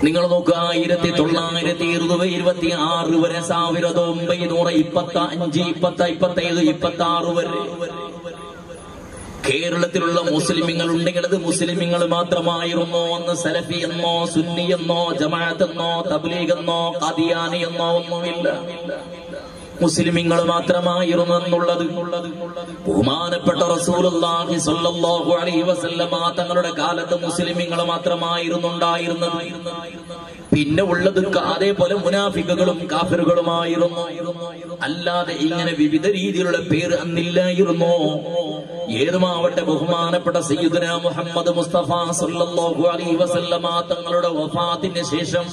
നിങ്ങൾ നോക്കുക ആയിരത്തി തൊള്ളായിരത്തി ഇരുപത് ഇരുപത്തി ആറ് വരെ ಸಾವಿರದ ಒಂಬೈನೂರ ಇಪ್ಪತ್ತ അഞ്ച് ഇപ്പത്ത ഇപ്പത്തൈದು ഇപ്പത്തി ആറ് വരെ കേരളത്തിലുള്ള മുസ്ലിമിങ്ങൾ ഉണ്ടെങ്കിൽ അത് മുസ്ലിമിങ്ങൾ മാത്രമായിരുന്നു അന്ന് സലഫി എന്നോ സുന്നി എന്നോ ജമാഅത്ത് എന്നോ തബ്ലീഗ് എന്നോ ഖദിയാനി എന്നോ ഒന്നുമില്ല മുസ്ലിമിങ്ങൾ മാത്രമായിരുന്നു എന്നുള്ളത് ബഹുമാനപ്പെട്ട റസൂലുള്ളാഹി സ്വല്ലല്ലാഹു അലൈഹി വസല്ലമ തങ്ങളുടെ കാലത്ത് മുസ്ലിമിങ്ങൾ മാത്രമായിരുന്നു ഉണ്ടായിരുന്നത് പിന്നെ ഉള്ളത് ക- അതേപോലെ മുനാഫിക്കുകളും കാഫിറുകളുമായിരുന്നു അല്ലാതെ ഇങ്ങനെ വിവിധ രീതിയിലുള്ള പേര് അന്നില്ലായിരുന്നു ഏതുമാവട്ടെ ബഹുമാനപ്പെട്ട സയ്യിദുന മുഹമ്മദ് മുസ്തഫ സല്ലല്ലാഹു അലൈഹി വസല്ലമ തങ്ങളുടെ വഫാത്തിന് ശേഷം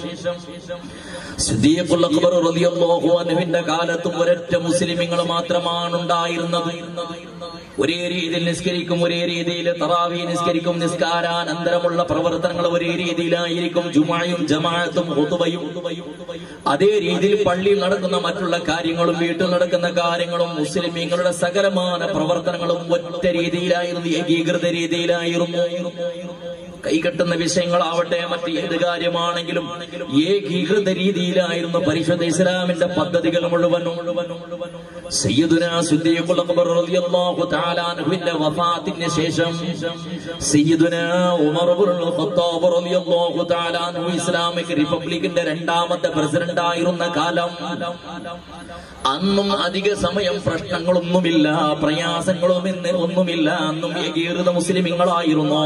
സിദ്ദീഖുൽ അക്ബർ റളിയല്ലാഹു അൻഹുവിന്റെ കാലത്തും ഒരൊറ്റ മുസ്ലിമീങ്ങൾ മാത്രമാണ് ഉണ്ടായിരുന്നത് ഒരേ രീതിയിൽ നിസ്കരിക്കും ഒരേ രീതിയിൽ തറാവി നിസ്കരിക്കും നിസ്കാരാനന്തരമുള്ള പ്രവർത്തനങ്ങൾ ഒരേ രീതിയിലായിരിക്കും ജുമായും ജമാഅത്തും ഹുതുബയും അതേ രീതിയിൽ പള്ളിയിൽ നടക്കുന്ന മറ്റുള്ള കാര്യങ്ങളും വീട്ടിൽ നടക്കുന്ന കാര്യങ്ങളും മുസ്ലിമീങ്ങളുടെ സകലമാന പ്രവർത്തനങ്ങളും ഒറ്റ രീതിയിലായിരുന്നു ഏകീകൃത രീതിയിലായിരുന്നു കൈകെട്ടുന്ന വിഷയങ്ങളാവട്ടെ മറ്റ് ഏത് കാര്യമാണെങ്കിലും ഏകീകൃത രീതിയിലായിരുന്നു പരിശുദ്ധ ഇസ്ലാമിന്റെ പദ്ധതികൾ മുഴുവനും സയ്യിദുന സിദ്ദീഖുൽ അക്ബർ റളിയല്ലാഹു തആല അൻഹുവിന്റെ വഫാത്തിന് ശേഷം സയ്യിദുന ഉമർ ഇബ്നുൽ ഖത്താബ് റളിയല്ലാഹു തആല അൻഹു ഇസ്ലാമിക് റിപ്പബ്ലിക്കിന്റെ രണ്ടാമത്തെ പ്രസിഡന്റ് ആയിരുന്ന കാലം അന്നും അധിക സമയം പ്രശ്നങ്ങളൊന്നുമില്ല പ്രയാസങ്ങളും ഇന്ന് ഒന്നുമില്ല അന്നും ഏകീകൃത മുസ്ലിമിങ്ങളായിരുന്നു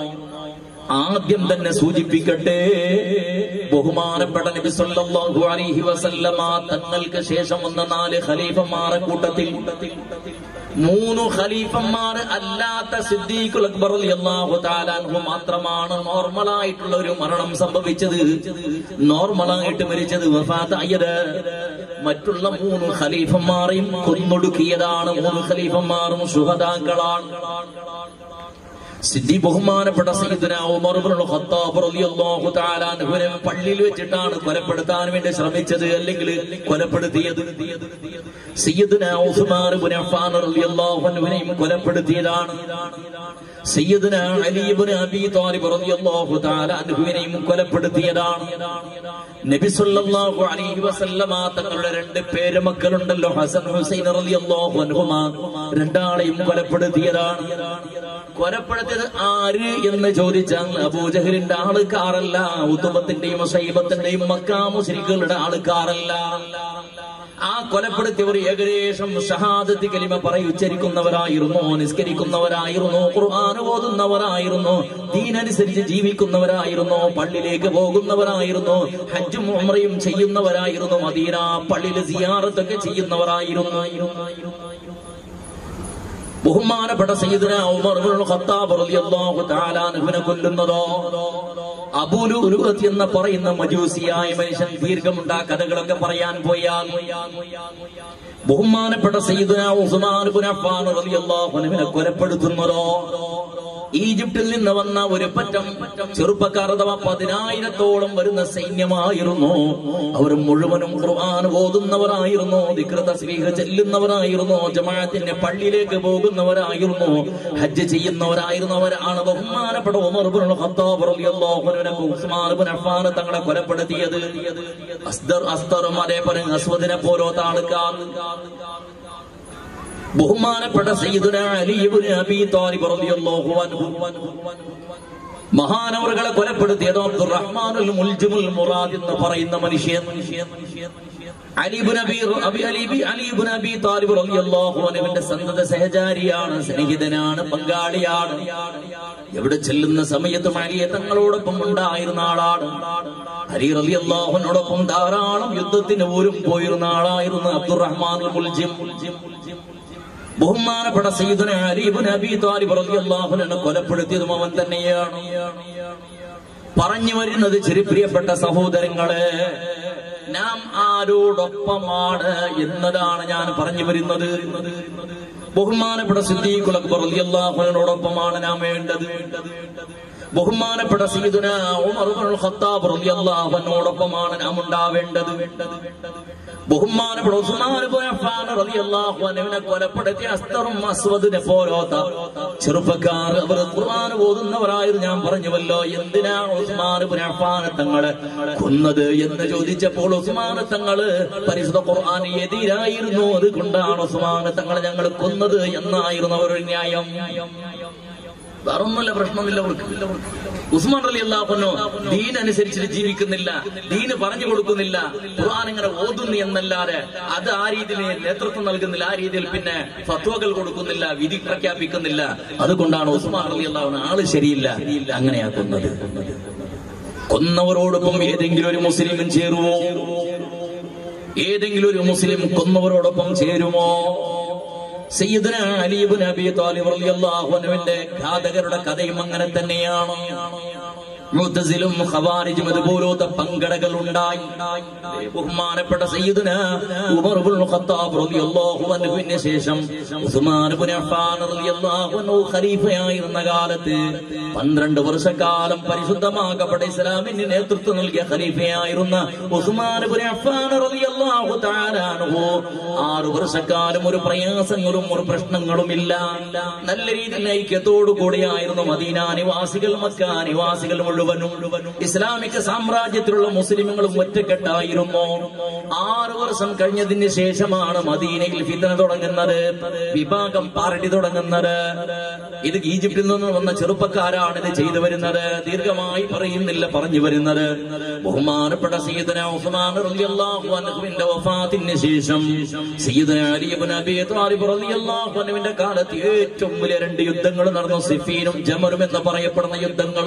ആദ്യം തന്നെ സൂചിപ്പിക്കട്ടെ ബഹുമാനപ്പെട്ട നബി സല്ലല്ലാഹു അലൈഹി വസല്ലമ തങ്ങൾക്ക് ശേഷം വന്ന നാല് ഖലീഫന്മാരെ കൂട്ടത്തിൽ മൂന്ന് ഖലീഫന്മാർ അല്ലാത്ത സിദ്ദീഖുൽ അക്ബർ റളിയല്ലാഹു തആല അൻഹു മാത്രമാണ് നോർമലായിട്ടുള്ള ഒരു മരണം സംഭവിച്ചത് നോർമലായിട്ട് മരിച്ചത് വഫാത്തായത് മറ്റുള്ള മൂന്ന് ഖലീഫന്മാരെയും കൊന്നൊടുക്കിയതാണ് മൂന്ന് ഖലീഫന്മാരും ശുഹദാക്കളാണ് സിദ്ധി ബഹുമാനപ്പെട്ട സയ്യിദുന ഉമർ ഇബ്നുൽ ഖത്താബ് റളിയല്ലാഹു തആല അൻഹുവിനെ പള്ളിയിൽ വെച്ചിട്ടാണ് കൊലപ്പെടുത്താൻ വേണ്ടി ശ്രമിച്ചത് അല്ലെങ്കിൽ കൊലപ്പെടുത്തിയത് സയ്യിദുന ഉസ്മാൻ ഇബ്നു അഫ്ഫാൻ റളിയല്ലാഹു അൻഹുവിനെയും കൊലപ്പെടുത്തിയതാണ് സയ്യിദുന അലി ഇബ്നു അബി താലിബ് റളിയല്ലാഹു തആല അൻഹുവിനെയും കൊലപ്പെടുത്തിയതാണ് നബി സല്ലല്ലാഹു അലൈഹി വസല്ലമ തങ്ങളുടെ രണ്ട് പേരമക്കളുണ്ടല്ലോ ഹസൻ ഹുസൈൻ റളിയല്ലാഹു അൻഹുമാ രണ്ടാളെയും കൊലപ്പെടുത്തിയതാണ് കൊലപ്പെടുത്തിയത് ആര് എന്ന് ചോദിച്ചാൽ അബൂജഹലിന്റെ ആൾക്കാരല്ല ഉത്തമത്തിന്റെയും സൈബത്തിന്റെയും മക്കാമുശ്രീകളുടെ ആൾക്കാരല്ല ആ കൊലപ്പെടുത്തിയവർ ഏകദേശം ഷഹാദത്ത് കലിമ പറയി ഉച്ചരിക്കുന്നവരായിരുന്നു നിസ്കരിക്കുന്നവരായിരുന്നു ഖുർആൻ ഓതുന്നവരായിരുന്നു ദീനനുസരിച്ച് ജീവിക്കുന്നവരായിരുന്നു പള്ളിയിലേക്ക് പോകുന്നവരായിരുന്നു ഹജ്ജും ഉംറയും ചെയ്യുന്നവരായിരുന്നു മദീന പള്ളിയിൽ സിയാറത്തൊക്കെ ചെയ്യുന്നവരായിരുന്നു ബഹുമാനപ്പെട്ട സയ്യിദുന ഉമർ ഇബ്നുൽ ഖത്താബ് റളിയല്ലാഹു തആല അൻഹുവിനെ കൊല്ലുന്നതോ അബൂലുലുഅത്ത് എന്ന് പറയുന്ന മജൂസിയായ മനുഷ്യൻ ദീർഘമുണ്ട് ആ കഥകളൊക്കെ പറയാൻ പോയാൽ ബഹുമാനപ്പെട്ട സയ്യിദുന ഉസ്മാൻ ഇബ്നു അഫ്ഫാൻ റളിയല്ലാഹു അൻഹുവിനെ കൊലപ്പെടുത്തുന്നതോ ഈജിപ്തിൽ നിന്ന് വന്ന ഒരു പറ്റം ചെറുപ്പക്കാർ അഥവാ പതിനായിരത്തോളം വരുന്ന സൈന്യമായിരുന്നു അവർ മുഴുവനും ഖുർആൻ ഓതുന്നവരായിരുന്നു ദിക്ര തസ്ബീഹ് ചെല്ലുന്നവരായിരുന്നു ജമാഅത്തിന്റെ പള്ളിയിലേക്ക് പോകുന്നവരായിരുന്നു ഹജ്ജ് ചെയ്യുന്നവരായിരുന്നു അവരാണ് ബഹുമാനപ്പെട്ട ഉമർ ഇബ്നുൽ ഖത്താബ് റളിയല്ലാഹു അൻഹു ഉസ്മാൻ ഇബ്നു അഫ്ഫാൻ തങ്ങളെ കൊലപ്പെടുത്തിയത് അസ്ദർ അസ്തറും അതേപോലെ അസ്വദിനെ പോലത്തെ ആൾക്കാർ ബഹുമാനപ്പെട്ട സയ്യിദുന അലി ഇബ്നു അബീ താലിബ് റളിയല്ലാഹു അൻഹു മഹാനവറുകളെ കൊലപ്പെടുത്തിയത് അബ്ദുറഹ്മാനുൽ മുൽജിമുൽ മുറാദ് എന്ന് പറയുന്ന മനുഷ്യൻ അലിബുൻ അബി അബി അലിബി അലിബുൻ അബി താലിബ് റളിയല്ലാഹു അൻഹുവിന്റെ സന്തത സഹചാരിയാണ് സ്നേഹിതനാണ് പങ്കാളിയാണ് എവിടെ ചെല്ലുന്ന സമയത്തും അലിയെ തങ്ങളോടൊപ്പം ഉണ്ടായിരുന്ന ആളാണ് അലി റളിയല്ലാഹുവിനോടൊപ്പം ധാരാളം യുദ്ധത്തിന് പോലും പോയിരുന്ന ആളായിരുന്നു അബ്ദുറഹ്മാനുൽ മുൽജിം ബഹുമാനപ്പെട്ട സയ്യിദുന അലി ഇബ്നു അബി താലിബ് റളിയല്ലാഹു അൻഹു കൊലപ്പെടുത്തിയതും അവൻ തന്നെയാണ് പറഞ്ഞു വരുന്നത് ചെറു പ്രിയപ്പെട്ട സഹോദരങ്ങളെ നാം ആരോടൊപ്പമാണ് എന്നതാണ് ഞാൻ പറഞ്ഞു വരുന്നത് ബഹുമാനപ്പെട്ട സിദ്ദീഖുൽ അക്ബർ റളിയല്ലാഹു അൻഹുവിനോടൊപ്പമാണ് നാം വേണ്ടത് ബഹുമാനപ്പെട്ട സയ്യിദുന ഉമർ ഇബ്നുൽ ഖത്താബ് റളിയല്ലാഹു അൻഹുവോടൊപ്പമാണ് നാം ഉണ്ടാവേണ്ടത് ബഹുമാനപ്പെട്ട ഉസ്മാൻ ഇബ്നു അഫ്ഫാൻ റളിയല്ലാഹു അൻഹുവിനെ കൊലപ്പെടുത്തിയ അസ്തറും അസ്വദിനെ പോലോത്ത ചെറുപ്പക്കാർ അവർ ഖുർആൻ ഓതുന്നവരായിരുന്നു ഞാൻ പറഞ്ഞുവല്ലോ എന്തിനാ ഉസ്മാൻ ഇബ്നു അഫ്ഫാൻ തങ്ങളെ കൊന്നത് എന്ന് ചോദിച്ചപ്പോൾ ഉസ്മാൻ തങ്ങള് പരിശുദ്ധ ഖുർആൻ എതിരായിരുന്നു അതുകൊണ്ടാണ് ഉസ്മാൻ തങ്ങളെ ഞങ്ങൾ കൊന്നത് എന്നായിരുന്നു അവരുടെ ന്യായം വേറൊന്നുമില്ല പ്രശ്നമില്ല അവർക്ക് ഉസ്മാൻ അലി അള്ളാഹുനോ ദീൻ അനുസരിച്ചിട്ട് ജീവിക്കുന്നില്ല ദീന് പറഞ്ഞു കൊടുക്കുന്നില്ല ഖുർആൻ ഇങ്ങനെ ഓതുന്നു എന്നല്ലാതെ അത് ആ രീതിയിൽ നേതൃത്വം നൽകുന്നില്ല ആ രീതിയിൽ പിന്നെ ഫത്വകൾ കൊടുക്കുന്നില്ല വിധി പ്രഖ്യാപിക്കുന്നില്ല അതുകൊണ്ടാണ് ഉസ്മാൻ അലി അള്ളാഹുന ആള് ശരിയില്ല അങ്ങനെയാ കൊന്നത് കൊന്നവരോടൊപ്പം ഏതെങ്കിലും ഒരു മുസ്ലിമും ചേരുമോ ഏതെങ്കിലും ഒരു മുസ്ലിം കൊന്നവരോടൊപ്പം ചേരുമോ സയ്യിദുന അലീബുൻ അബി താലിബ് റളിയല്ലാഹു അൻഹുവിന്റെ ഘാതകരുടെ കഥയും അങ്ങനെ തന്നെയാണ് മുഅ്തസിലും ഖവാരിജും അതുപോലത്തെ പങ്കടകൾ ഉണ്ടായി ബഹുമാനപ്പെട്ട സയ്യിദുന ഉമർ ഇബ്നുൽ ഖത്താബ് റളിയല്ലാഹു അൻഹുവിന് ശേഷം ഉസ്മാൻ ഇബ്നു അഫ്ഫാൻ റളിയല്ലാഹു അൻഹു ഖലീഫയായിരുന്ന കാലത്ത് 12 വർഷക്കാലം പരിശുദ്ധമാക്കപ്പെട്ട ഇസ്ലാമിന് നേതൃത്വം നൽകിയ ഖലീഫയായിരുന്ന ഉസ്മാൻ ഇബ്നു അഫ്ഫാൻ റളിയല്ലാഹു തആല അൻഹു ആറ് വർഷക്കാലം ഒരു പ്രയാസങ്ങളും ഒരു പ്രശ്നങ്ങളും ഇല്ല നല്ല രീതിയിൽ ഐക്യത്തോടു കൂടിയായിരുന്നു മദീന നിവാസികൾ മക്ക നിവാസികൾ മുഴുവനും ഇസ്ലാമിക സാമ്രാജ്യത്തിലുള്ള മുസ്ലിമുകളും ഒറ്റക്കെട്ടായിരുന്നു ആറു വർഷം കഴിഞ്ഞതിന് ശേഷമാണ് മദീനയിൽ ഫിതന തുടങ്ങുന്നത് വിഭാഗം പാർട്ടി തുടങ്ങുന്നത് ഇത് ഈജിപ്തിൽ നിന്ന് വന്ന ചെറുപ്പക്കാരാണ് ഇത് ചെയ്തു വരുന്നത് ദീർഘമായി പറയുന്നില്ല പറഞ്ഞു വരുന്നത് ബഹുമാനപ്പെട്ട സയ്യിദന ഉസ്മാൻ റളിയല്ലാഹു അൻഹുവിന്റെ വഫാത്തിന് ശേഷം സയ്യിദന അലി ഇബ്നു അബീ ത്വാലിബ് റളിയല്ലാഹു അൻഹുവിന്റെ കാലത്ത് ഏറ്റവും വലിയ രണ്ട് യുദ്ധങ്ങൾ നടന്നു സിഫീനും ജമറും എന്ന് പറയപ്പെടുന്ന യുദ്ധങ്ങൾ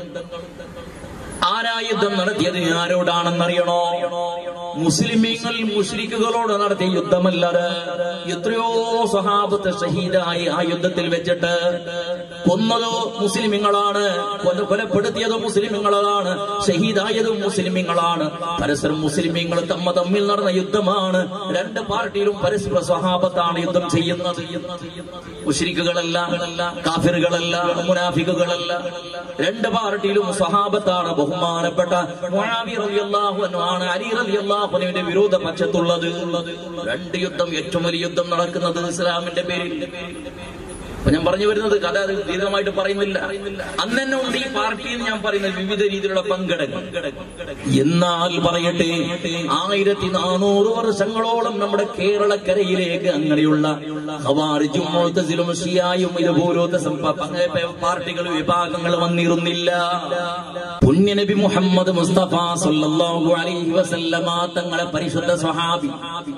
ആരാ യുദ്ധം നടത്തിയത് ആരോടാണെന്നറിയണോ മുസ്ലിമീങ്ങൾ മുഷ്രിക്കുകളോട് നടത്തിയ യുദ്ധമല്ലത് എത്രയോ സഹാബത്ത് ഷഹീദായി ആ യുദ്ധത്തിൽ വെച്ചിട്ട് കൊന്നതോ മുസ്ലിമിങ്ങളാണ് കൊല കൊലപ്പെടുത്തിയതോ മുസ്ലിമിങ്ങളാണ് ഷഹീദായതും മുസ്ലിമിങ്ങളാണ് പരസ്പരം മുസ്ലിമീങ്ങൾ തമ്മ തമ്മിൽ നടന്ന യുദ്ധമാണ് രണ്ട് പാർട്ടിയിലും പരസ്പര സഹാബത്താണ് യുദ്ധം ചെയ്യുന്നത് മുഷ്രിക്കുകളല്ല കാഫിറുകളല്ല മുനാഫിക്കുകളല്ല രണ്ട് പാർട്ടിയിലും സഹാബത്താണ് ബഹുമാനപ്പെട്ട മുആവി റളിയല്ലാഹു അൻഹു ആണ് അലി റളിയല്ലാഹു അൻഹുവിന്റെ വിരോധ പക്ഷത്തുള്ളത് രണ്ട് യുദ്ധം ഏറ്റവും വലിയ യുദ്ധം നടക്കുന്നത് ഇസ്ലാമിന്റെ പേരിൽ അപ്പൊ ഞാൻ പറഞ്ഞു വരുന്നത് കഥ അത് ദീർഘമായിട്ട് പറയുന്നില്ല അന്ന് തന്നെ ഉണ്ട് ഈ പാർട്ടിയിൽ ഞാൻ പറയുന്നത് വിവിധ രീതിയിലുള്ള പങ്കെടുക്കും എന്നാൽ പറയട്ടെ ആയിരത്തി നാനൂറ് വർഷങ്ങളോളം നമ്മുടെ കേരളക്കരയിലേക്ക് അങ്ങനെയുള്ള ഹവാറിജും മുഅ്തസിലും ഷിയായും ഇതുപോലത്തെ സംഭ- പ- പാർട്ടികൾ വിഭാഗങ്ങൾ വന്നിരുന്നില്ല പുണ്യനബി മുഹമ്മദ് മുസ്തഫ സല്ലല്ലാഹു അലൈഹി വസല്ലമ തങ്ങളെ പരിശുദ്ധ സ്വഹാബി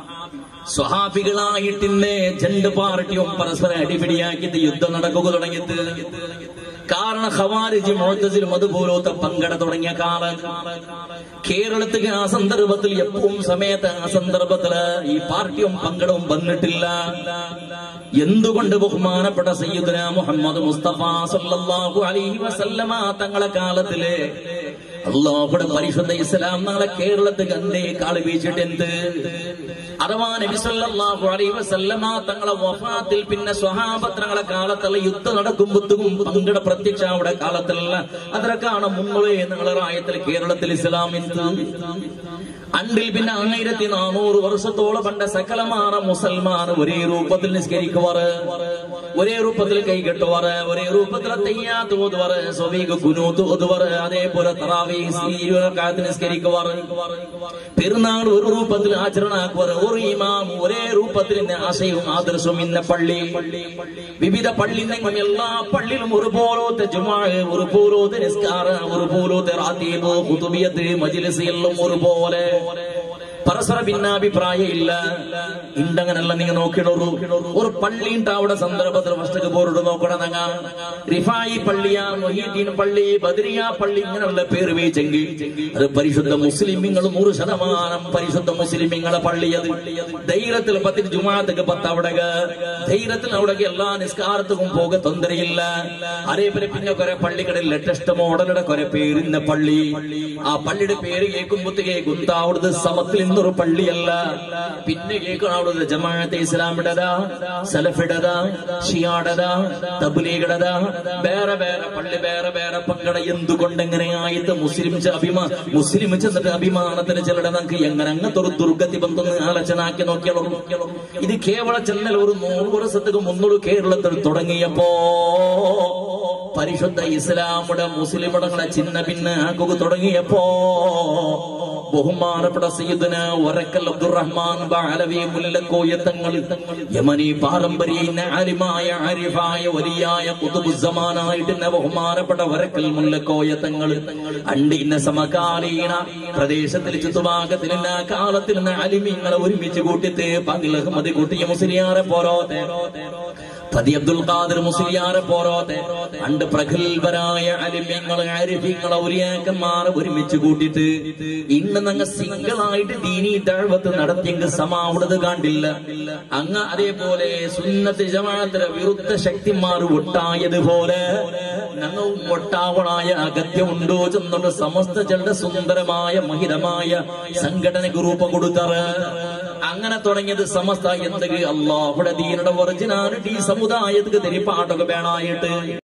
സ്വഹാബികളായിട്ടിന്നെ രണ്ട് പാർട്ടിയും പരസ്പരം അടിപിടിയാക്കിയിട്ട് യുദ്ധം നടക്കുക തുടങ്ങിയത് കാരണം ഖവാരിജ് മുഅ്തസിലും അതുപോലത്തെ പങ്കട തുടങ്ങിയ കാലം കേരളത്തിൽ ആ സന്ദർഭത്തിൽ എപ്പോഴും സമയത്ത് ആ സന്ദർഭത്തില് ഈ പാർട്ടിയും പങ്കടവും വന്നിട്ടില്ല എന്തുകൊണ്ട് ബഹുമാനപ്പെട്ട സയ്യിദുന മുഹമ്മദ് മുസ്തഫ സല്ലല്ലാഹു അലൈഹി വസല്ലമ തങ്ങളെ കാലത്തില് അള്ളാഹുടെ പരിശുദ്ധ ഇസ്ലാം നാളെ കേരളത്തിൽ കണ്ടേ കാള് വീഴ്ചിട്ട് എന്ത് അഥവാ നബി സല്ലല്ലാഹു അലൈഹി വസല്ലമ തങ്ങളെ വഫാത്തിൽ പിന്നെ സ്വഹാബത്രങ്ങളെ കാലത്തുള്ള യുദ്ധം നടക്കുമ്പോഴത്തും പങ്കിട പ്രത്യക്ഷ അവിടെ കാലത്തുള്ള അതിലൊക്കെയാണ് മുമ്പേ നിങ്ങളെ റായത്തിൽ കേരളത്തിൽ ഇസ്ലാം എന്ത് അണ്ടിൽ പിന്നെ ആയിരത്തി നാനൂറ് വർഷത്തോളം പണ്ട സകലമാണ് മുസൽമാൻ ഒരേ രൂപത്തിൽ നിസ്കരിക്കുവാറ് ഒരേ രൂപത്തിൽ കൈകെട്ടുവാറ് ഒരേ രൂപത്തിൽ തെയ്യാത്ത് ഓതുവാറ് സ്വീക കുനൂത്ത് ഓതുവാറ് അതേപോലെ തറാവീസ് നിസ്കരിക്കുവാറ് പെരുന്നാൾ ഒരു രൂപത്തിൽ ആചരണാക്കുവാറ് ഒരു ഇമാം ഒരേ രൂപത്തിൽ ഇന്ന ആശയവും ആദർശവും ഇന്ന പള്ളി വിവിധ പള്ളി നിന്നും എല്ലാ പള്ളിയിലും ഒരുപോലത്തെ ജുമാ ഒരുപോലത്തെ നിസ്കാര ഒരുപോലത്തെ റാത്തീബ് കുതുബിയത്ത് മജിലിസ് എല്ലാം ഒരുപോലെ പരസ്പര ഭിന്നാഭിപ്രായം ഇല്ല ഉണ്ടങ്ങനല്ല നിങ്ങൾ നോക്കിടൊരു ഒരു പള്ളിയുണ്ട് അവിടെ സന്ദർഭത്തിൽ ഫസ്റ്റ് ബോർഡ് നോക്കണം നങ്ങ റിഫായി പള്ളിയ മൊഹീദ്ദീൻ പള്ളി ബദരിയ പള്ളി ഇങ്ങനെയുള്ള പേര് വെച്ചെങ്കിൽ അത് പരിശുദ്ധ മുസ്ലിമിങ്ങൾ നൂറ് ശതമാനം പരിശുദ്ധ മുസ്ലിമിങ്ങളെ പള്ളി അത് ധൈര്യത്തിൽ പത്തിന് ജുമാഅത്തേക്ക് പത്ത് അവിടെ ധൈര്യത്തിൽ അവിടെ എല്ലാ നിസ്കാരത്തും പോക തൊന്തരയില്ല അതേപോലെ പിന്നെ കുറെ പള്ളികളിൽ ലേറ്റസ്റ്റ് മോഡലുടെ കുറെ പേരിന്ന പള്ളി ആ പള്ളിയുടെ പേര് കേൾക്കുമ്പോഴത്തേക്ക് ഗുന്താവിടുന്ന് സമത്തിൽ പറയുന്നൊരു പള്ളിയല്ല പിന്നെ കേൾക്കണം അവിടെ ജമാഅത്തെ ഇസ്ലാമിടതാ സലഫിടതാ ഷിയാടതാ തബ്ലീഗടതാ വേറെ വേറെ പള്ളി വേറെ വേറെ പങ്കട എന്തുകൊണ്ട് എങ്ങനെയായിട്ട് മുസ്ലിം ചെ- അഭിമാ മുസ്ലിം ചെന്നിട്ട് അഭിമാനത്തിന് ചിലടെ നമുക്ക് എങ്ങനെ അങ്ങനത്തെ ഒരു ദുർഗതി ബന്ധം ആലോചനാക്കി നോക്കിയാലോ ഇത് കേവല ചെന്നൽ ഒരു നൂറ് വർഷത്തേക്ക് മുന്നൂറ് കേരളത്തിൽ തുടങ്ങിയപ്പോ പരിശുദ്ധ ഇസ്ലാമുടെ മുസ്ലിമിടങ്ങളെ ചിന്ന പിന്നെ ആക്കുക തുടങ്ങിയപ്പോ ബഹുമാനപ്പെട്ട സയ്യിദന വറക്കൽ അബ്ദുറഹ്മാൻ ബാലവി മുല്ലക്കോയ തങ്ങൾ യമനി പാരമ്പര്യ ആലിമായ ആരിഫായ വലിയായ കുതുബുസമാനായിട്ട് ബഹുമാനപ്പെട്ട വരക്കൽ മുല്ലക്കോയ തങ്ങൾ അണ്ടിന്ന സമകാലീന പ്രദേശത്തിൽ ചുറ്റുഭാഗത്തിൽ ആ കാലത്തിൽ അലിമിങ്ങളെ ഒരുമിച്ച് കൂട്ടിത്ത് പകിൽ അഹമ്മദ് കൂട്ടിയ മുസ്ലിയാറെ പോരോത്തെ പതി അബ്ദുൽ ഖാദിർ മുസ്ലിയാറെ പോരോത്തെ അണ്ട് പ്രഗത്ഭരായ അലിമ്യങ്ങളെ ആരിഫ്യങ്ങളെ ഔലിയാക്കന്മാർ ഒരുമിച്ച് കൂട്ടിയിട്ട് ഇന്ന് ഞങ്ങൾ സിംഗിളായിട്ട് ദീനി ദഴവത്ത് നടത്തിയെങ്കിൽ സമാവുള്ളത് കണ്ടില്ല അങ്ങ് അതേപോലെ സുന്നത്ത് ജമാഅത്തിലെ വിരുദ്ധ ശക്തിമാർ ഒട്ടായതുപോലെ ഞങ്ങൾ ഒട്ടാവണായ അഗത്യമുണ്ടോ ചെന്നുള്ള സമസ്ത ചെണ്ട സുന്ദരമായ മഹിതമായ സംഘടനക്ക് രൂപം കൊടുത്തറ് അങ്ങനെ തുടങ്ങിയത് സമസ്ത എന്തൊക്കെ അള്ളാഹുടെ ദീനുടെ ഒറിജിനാലിറ്റി സമുദായത്തിന് തെരിപ്പാട്ടൊക്കെ വേണായിട്ട്